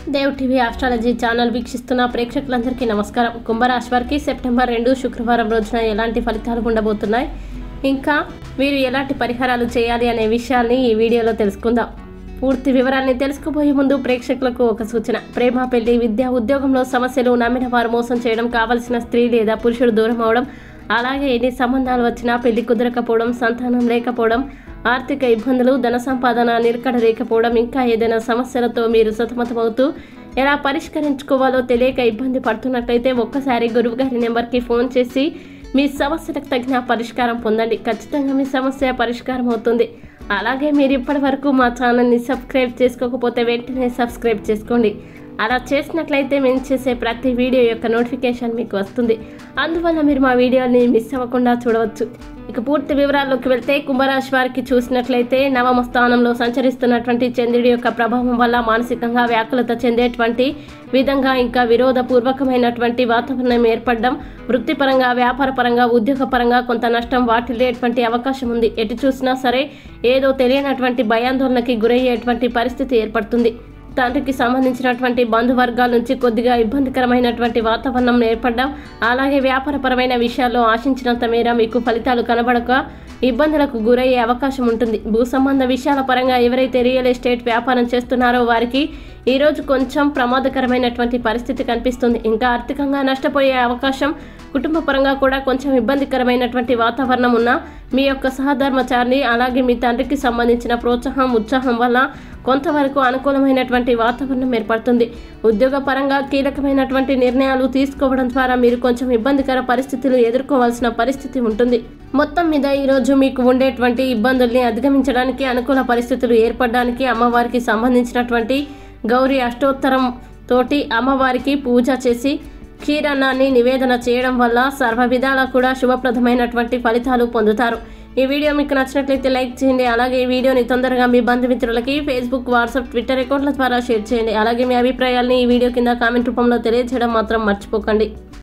Dev TV astrology channel వీక్షిస్తున్న ప్రేక్షకులందరికీ నమస్కారం కుంభరాశి వారికి సెప్టెంబర్ రెండు శుక్రవారం రోజున ఎలాంటి ఫలితాలు ఉండబోతున్నాయి ఇంకా మీరు ఎలాంటి పరిహారాలు చేయాలి అనే విషయాల్ని ఈ వీడియోలో తెలుసుకుందాం పూర్తి వివరాల్ని తెలుసుకోబోయే ముందు ప్రేక్షకులకు ఒక సూచన ప్రేమ పెళ్లి విద్య ఉద్యోగంలో సమస్యలు నమ్మిన వారు మోసం చేయడం కావలసిన స్త్రీ లేదా పురుషుడు దూరం అవడం అలాగే ఎన్ని సంబంధాలు వచ్చినా పెళ్లి కుదరకపోవడం సంతానం లేకపోవడం ఆర్థిక ఇబ్బందులు ధన సంపాదన నిలకడ లేకపోవడం ఇంకా ఏదైనా సమస్యలతో మీరు సతమతమవుతూ ఎలా పరిష్కరించుకోవాలో తెలియక ఇబ్బంది పడుతున్నట్లయితే ఒక్కసారి గురువు గారి నెంబర్కి ఫోన్ చేసి మీ సమస్యలకు తగిన పరిష్కారం పొందండి ఖచ్చితంగా మీ సమస్య పరిష్కారం అవుతుంది అలాగే మీరు ఇప్పటి వరకు మా ఛానల్ని సబ్స్క్రైబ్ చేసుకోకపోతే వెంటనే సబ్స్క్రైబ్ చేసుకోండి అలా చేసినట్లయితే మేము చేసే ప్రతి వీడియో యొక్క నోటిఫికేషన్ మీకు వస్తుంది అందువల్ల మీరు మా వీడియోని మిస్ అవ్వకుండా చూడవచ్చు ఇక పూర్తి వివరాల్లోకి వెళ్తే కుంభరాశి వారికి చూసినట్లయితే నవమ స్థానంలో సంచరిస్తున్నటువంటి చంద్రుడి యొక్క ప్రభావం వల్ల మానసికంగా వ్యాకులత చెందేటువంటి విధంగా ఇంకా విరోధపూర్వకమైనటువంటి వాతావరణం ఏర్పడడం వృత్తిపరంగా వ్యాపారపరంగా ఉద్యోగపరంగా కొంత నష్టం వాటిల్లేటువంటి అవకాశం ఉంది ఎటు చూసినా సరే ఏదో తెలియనటువంటి భయాందోళనకి గురయ్యేటువంటి పరిస్థితి ఏర్పడుతుంది తండ్రికి సంబంధించినటువంటి బంధువర్గాల నుంచి కొద్దిగా ఇబ్బందికరమైనటువంటి వాతావరణం ఏర్పడడం అలాగే వ్యాపారపరమైన విషయాల్లో ఆశించినంత మేర మీకు ఫలితాలు కనబడక ఇబ్బందులకు గురయ్యే అవకాశం ఉంటుంది భూ సంబంధ విషయాల పరంగా ఎవరైతే రియల్ ఎస్టేట్ వ్యాపారం చేస్తున్నారో వారికి ఈరోజు కొంచెం ప్రమాదకరమైనటువంటి పరిస్థితి కనిపిస్తుంది ఇంకా ఆర్థికంగా నష్టపోయే అవకాశం కుటుంబ పరంగా కూడా కొంచెం ఇబ్బందికరమైనటువంటి వాతావరణం ఉన్న మీ యొక్క సహధర్మచారిని అలాగే మీ తండ్రికి సంబంధించిన ప్రోత్సాహం ఉత్సాహం వల్ల కొంతవరకు అనుకూలమైనటువంటి వాతావరణం ఏర్పడుతుంది ఉద్యోగ పరంగా కీలకమైనటువంటి నిర్ణయాలు తీసుకోవడం ద్వారా మీరు కొంచెం ఇబ్బందికర పరిస్థితులు ఎదుర్కోవాల్సిన పరిస్థితి ఉంటుంది మొత్తం మీద ఈరోజు మీకు ఉండేటువంటి ఇబ్బందుల్ని అధిగమించడానికి అనుకూల పరిస్థితులు ఏర్పడడానికి అమ్మవారికి సంబంధించినటువంటి గౌరీ అష్టోత్తరం తోటి అమ్మవారికి పూజ చేసి క్షీరన్నాన్ని నివేదన చేయడం వల్ల సర్వ విధాలా కూడా శుభప్రదమైనటువంటి ఫలితాలు పొందుతారు ఈ వీడియో మీకు నచ్చినట్లయితే లైక్ చేయండి అలాగే ఈ వీడియోని తొందరగా మీ బంధుమిత్రులకి ఫేస్బుక్ వాట్సాప్ ట్విట్టర్ అకౌంట్ల ద్వారా షేర్ చేయండి అలాగే మీ అభిప్రాయాల్ని ఈ వీడియో కింద కామెంట్ రూపంలో తెలియజేయడం మాత్రం మర్చిపోకండి